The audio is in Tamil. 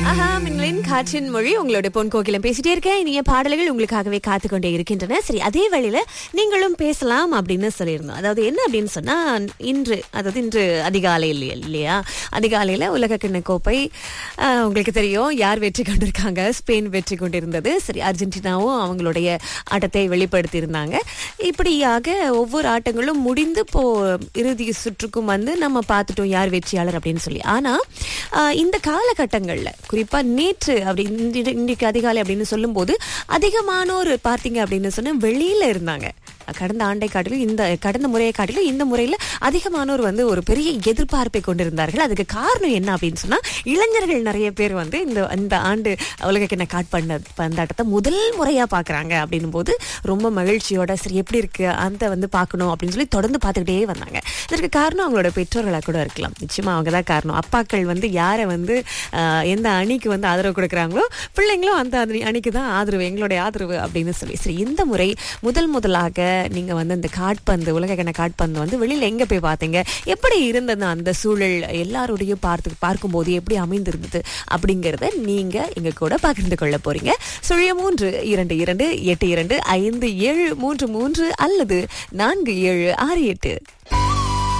ஆஹா மின்னலின் காற்றின் மொழி உங்களோட பொன் கோகிலம் பேசிட்டே இருக்கேன் இனிய பாடல்கள் உங்களுக்காகவே காத்து கொண்டே இருக்கின்றன சரி அதே வேளையில நீங்களும் பேசலாம் அப்படின்னு சொல்லியிருந்தோம் அதாவது என்ன அப்படின்னு சொன்னா இன்று அதாவது இன்று அதிகாலையில் இல்லையா அதிகாலையில உலக கிண்ண கோப்பை ஆஹ், உங்களுக்கு தெரியும் யார் வெற்றி கொண்டிருக்காங்க ஸ்பெயின் வெற்றி கொண்டிருந்தது சரி அர்ஜென்டினாவும் அவங்களுடைய ஆட்டத்தை வெளிப்படுத்தி இருந்தாங்க இப்படியாக ஒவ்வொரு ஆட்டங்களும் முடிந்து இப்போ இறுதி சுற்றுக்கும் வந்து நம்ம பார்த்துட்டோம் யார் வெற்றியாளர் அப்படின்னு சொல்லி ஆனா ஆஹ், இந்த காலகட்டங்கள்ல குறிப்பா நேற்று அப்படி இன்று- இன்றைக்கு அதிகாலை அப்படின்னு சொல்லும்போது அதிகமானோர் பார்த்தீங்க அப்படின்னு சொன்னா வெளியில இருந்தாங்க கடந்த ஆண்டை காட்டிலும் இந்த கடந்த முறையை காட்டிலும் இந்த முறையில் அதிகமானோர் வந்து ஒரு பெரிய எதிர்பார்ப்பை கொண்டிருந்தார்கள் அதுக்கு காரணம் என்ன அப்படின்னு சொன்னா இளைஞர்கள் நிறைய பேர் வந்து இந்த இந்த ஆண்டு உலகக்கிண்ண காட்பண்ண பந்தாட்டத்தை முதல் முறையா பார்க்கறாங்க அப்படின்னும் போது ரொம்ப மகிழ்ச்சியோட சரி எப்படி இருக்கு அந்த வந்து பார்க்கணும் அப்படின்னு சொல்லி தொடர்ந்து பார்த்துக்கிட்டே வந்தாங்க இதற்கு காரணம் அவங்களோட பெற்றோர்களாக கூட இருக்கலாம் நிச்சயமா அவங்க தான் காரணம் அப்பாக்கள் வந்து யாரை வந்து ஆஹ், எந்த அணிக்கு வந்து ஆதரவு கொடுக்குறாங்களோ பிள்ளைங்களும் அந்த அணி- அணிக்கு தான் ஆதரவு எங்களுடைய ஆதரவு அப்படின்னு சொல்லி சரி இந்த முறை முதல் முதலாக நீங்க வந்து இந்த காட்பந்து உலகக்கண காட்பந்து வந்து வெளியில எங்க போய் பார்த்தீங்க எப்படி இருந்தது அந்த சூழல் எல்லாரோடையும் பார்த்து பார்க்கும்போது எப்படி அமைந்திருந்தது அப்படிங்கறத நீங்க எங்க கூட பகிர்ந்து கொள்ள போறீங்க சுழிய மூன்று இரண்டு இரண்டு எட்டு இரண்டு ஐந்து ஏழு மூன்று மூன்று அல்லது நான்கு ஏழு ஆறு எட்டு